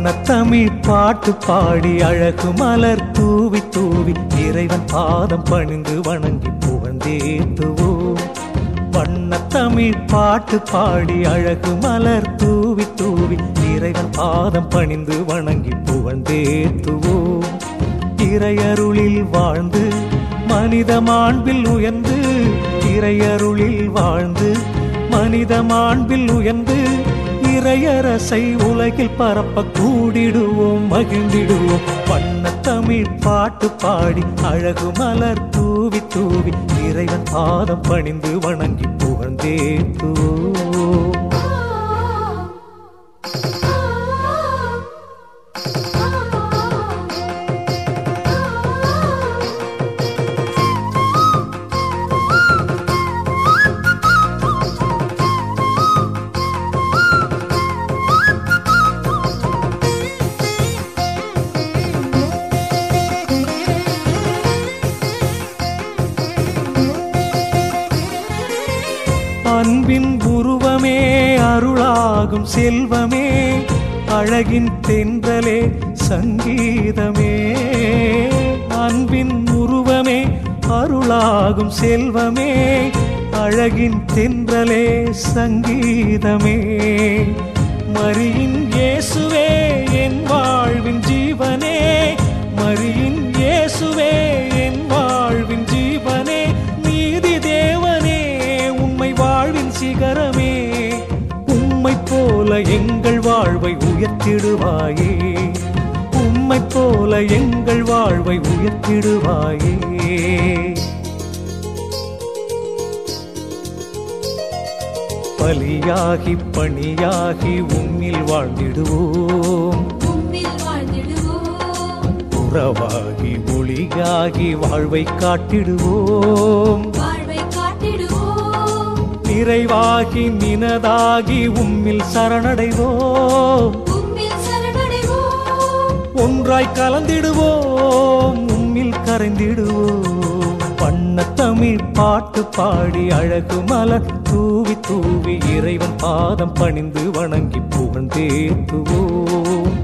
வண்ணத்தமிழ் பாட்டு பாடி அழகு மலர் தூவி தூவி இறைவன் பாதம் பணிந்து வணங்கி புகழ்ந்தேத்துவோம் வண்ணத்தமிழ் பாட்டு பாடி அழகு மலர் தூவி தூவி இறைவன் பாதம் பணிந்து வணங்கி புகழ்ந்தேத்துவோம் இறையருளில் வாழ்ந்து மனித மாண்பில் உயர்ந்து இறையருளில் வாழ்ந்து மனித மாண்பில் உயர்ந்து இறையரசை உலகில் பரப்ப கூடிடுவோம் மகிழ்ந்திடுவோம் வண்ணத்தமிழ் பாட்டு பாடி அழகு மலர் தூவி தூவி இறைவன் பாதம் பணிந்து வணங்கி புகழ்ந்தேத்துவோம் அன்பின் உருவமே அருளாகும் செல்வமே அழகின் தென்றலே சங்கீதமே அன்பின் உருவமே அருளாகும் செல்வமே அழகின் தென்றலே சங்கீதமே மரியின் இயேசுவே என் வாழ்வின் ஜீவனே மரியின் இயேசுவே என் வாழ்வின் ஜீவனே நீதி தேவனே உம்மை வாழ்வின் சிகரமே உம்மை போல எங்கள் வாழ்வை உயர்த்திடுவாயே உம்மை போல எங்கள் வாழ்வை உயர்த்திடுவாயே பலியாகி பணியாகி உம்மில் வாழ்ந்திடுவோம் உம்மில் வாழ்ந்திடுவோம் உறவாகி ஒளியாகி வாழ்வை காட்டிடுவோம் வாழ்வை காட்டிடுவோம் நிறைவாகி நினதாகி உம்மில் சரணடைவோம் உம்மில் சரணடைவோம் ஒன்றாய் கலந்திடுவோம் உம்மில் கரைந்திடுவோம் வண்ணத்தமிழ் பாட்டு பாடி அழகு மலர் தூவி தூவி இறைவன் பாதம் பணிந்து வணங்கி புகழ்ந்தேத்துவோம்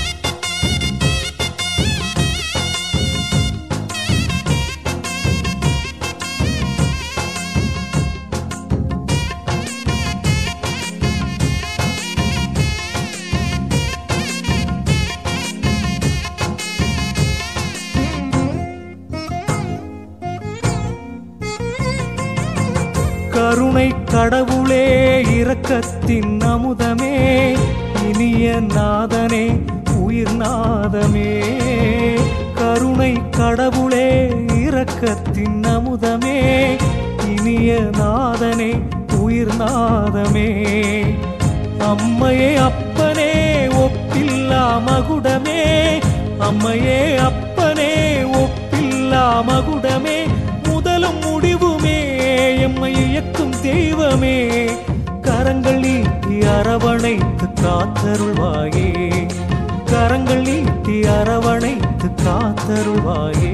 கருணை கடவுளே இரக்கத்தின் அமுதமே இனிய நாதனே உயிர் நாதமே கருணை கடவுளே இரக்கத்தின் அமுதமே இனிய நாதனே உயிர் நாதமே அம்மையே அப்பனே ஒப்பில்லா மகுடமே அம்மையே அப்பனே ஒப்பில்லா மகுடமே முதலும் முடிவுமே எம்மை இயக்கும் தெய்வமே கரங்கள் நீட்டி அரவணைத்து காத்தருள்வாயே கரங்கள் நீட்டி அரவணைத்து காத்தருள்வாயே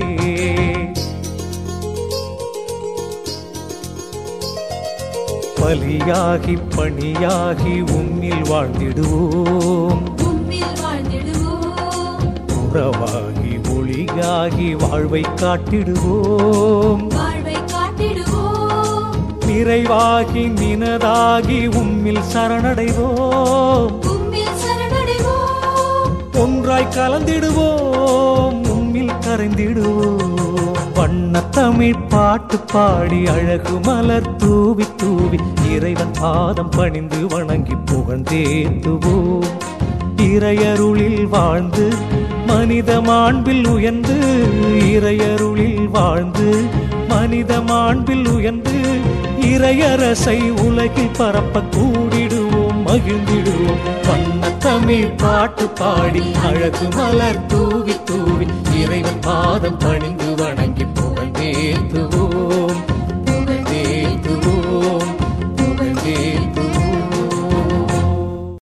பலியாகி பணியாகி உம்மில் வாழ்ந்திடுவோம் உம்மில் வாழ்ந்திடுவோம் உறவாகி ஒளியாகி வாழ்வை காட்டிடுவோம் வாழ்வை காட்டிடுவோம் நிறைவாகி நினதாகி உம்மில் சரணடைவோம் உம்மில் சரணடைவோம் ஒன்றாய் கலந்திடுவோம் உம்மில் கரைந்திடுவோம் வண்ணத்தமிழ் பாட்டு பாடி அழகு மலர் தூவி தூவி இறைவன் பாதம் பணிந்து வணங்கி புகழ்ந்தேத்துவோம் இறையருளில் வாழ்ந்து மனித மாண்பில் உயர்ந்து இறையருளில் வாழ்ந்து மனித மாண்பில் உயர்ந்து இறையரசை உலகில் பரப்ப கூடிடுவோம் மகிழ்ந்திடுவோம் வண்ணத்தமிழ் பாட்டு பாடி அழகு மலர் தூவி தூவி இறைவன் பாதம் பணிந்து வணங்கி புகழ்ந்தேத்துவோம்